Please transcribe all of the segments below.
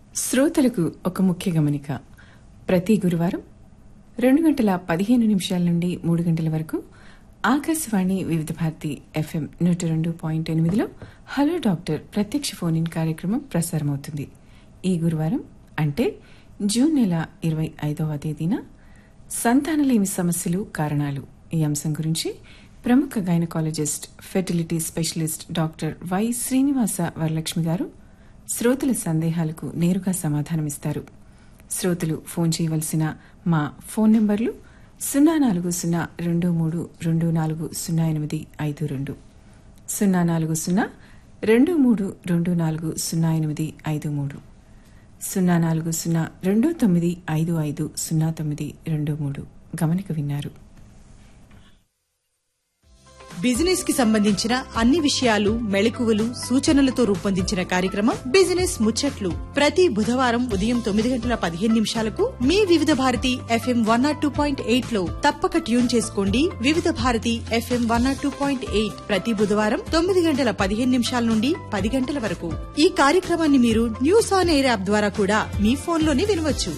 శ్రోతలకు ఒక ముఖ్య గమనిక ప్రతి గురువారం రెండు గంటల పదిహేను నిమిషాల నుండి మూడు గంటల వరకు ఆకాశవాణి వివిధ భారతి ఎఫ్ఎం నూట రెండు పాయింట్ ఎనిమిదిలో హలో డాక్టర్ ప్రత్యక్ష ఫోన్ ఇన్ కార్యక్రమం ప్రసారమవుతుంది ఈ గురువారం అంటే జూన్ నెల ఇరవై ఐదవ తేదీన సంతానలేమి సమస్యలు కారణాలు ఈ అంశం గురించి ప్రముఖ gynaecologist fertility specialist doctor Y Srinivasa Varalakshmi గారు శ్రోతల సందేహాలకు నేరుగా సమాధానమిస్తారు శ్రోతలు ఫోన్ చేయవలసిన మా ఫోన్ నెంబర్లు సున్నా నాలుగు సున్నా రెండు మూడు రెండు నాలుగు సున్నా ఎనిమిది ఐదు రెండు సున్నా నాలుగు సున్నా రెండు మూడు రెండు నాలుగు సున్నా ఎనిమిది ఐదు మూడు సున్నా నాలుగు సున్నా రెండు తొమ్మిది ఐదు ఐదు సున్నా తొమ్మిది రెండు మూడు గమనిక విన్నారు బిజినెస్ కి సంబంధించిన అన్ని విషయాలు మెళకువలు సూచనలతో రూపొందించిన కార్యక్రమం బిజినెస్ ముచ్చట్లు ప్రతి బుధవారం ఉదయం తొమ్మిది గంటల పదిహేను నిమిషాలకు మీ Vividh Bharati FM one nought two point eight లో తప్పక ట్యూన్ చేసుకోండి Vividh Bharati FM one nought two point eight ప్రతి బుధవారం తొమ్మిది గంటల పదిహేను నిమిషాల నుండి పది గంటల వరకు ఈ కార్యక్రమాన్ని మీరు న్యూస్ ఆన్ ఎయిర్ యాప్ ద్వారా కూడా మీ ఫోన్లోనే వినవచ్చు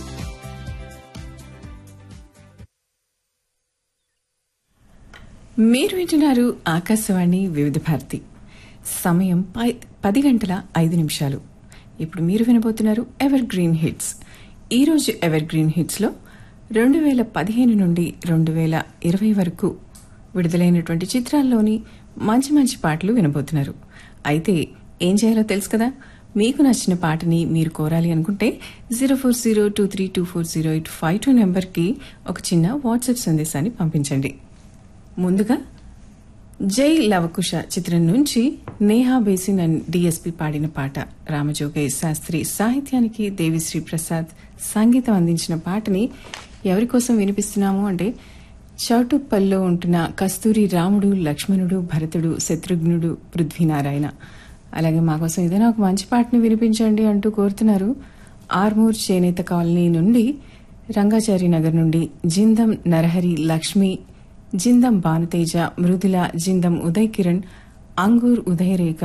మీరు వింటున్నారు ఆకాశవాణి వివిధ భారతి సమయం పై- పది గంటల ఐదు నిమిషాలు ఇప్పుడు మీరు వినబోతున్నారు ఎవర్ గ్రీన్ హిట్స్ ఈరోజు ఎవర్ గ్రీన్ హిట్స్లో రెండు వేల పదిహేను నుండి రెండు వేల ఇరవై వరకు విడుదలైనటువంటి చిత్రాల్లోని మంచి మంచి పాటలు వినబోతున్నారు అయితే ఏం చేయాలో తెలుసు కదా మీకు నచ్చిన పాటని మీరు కోరాలి అనుకుంటే zero four zero two three two four zero eight five two నెంబర్కి ఒక చిన్న వాట్సాప్ సందేశాన్ని పంపించండి ముందుగా జై లవకుశ చిత్రం నుంచి నేహా బేసిన్ అండ్ డిఎస్పి పాడిన పాట రామజోగయ్య శాస్త్రి సాహిత్యానికి దేవిశ్రీ ప్రసాద్ సంగీతం అందించిన పాటని ఎవరి కోసం వినిపిస్తున్నాము అంటే చౌటుప్పల్లో ఉంటున్న కస్తూరి రాముడు లక్ష్మణుడు భరతుడు శత్రుఘ్నుడు పృథ్వీనారాయణ అలాగే మా కోసం ఏదైనా ఒక మంచి పాటని వినిపించండి అంటూ కోరుతున్నారు ఆర్మూర్ చేనేత కాలనీ నుండి రంగాచారి నగర్ నుండి జిందం నరహరి లక్ష్మి జిందం భానుతేజ మృదుల జిందం ఉదయ్ కిరణ్ అంగూర్ ఉదయరేఖ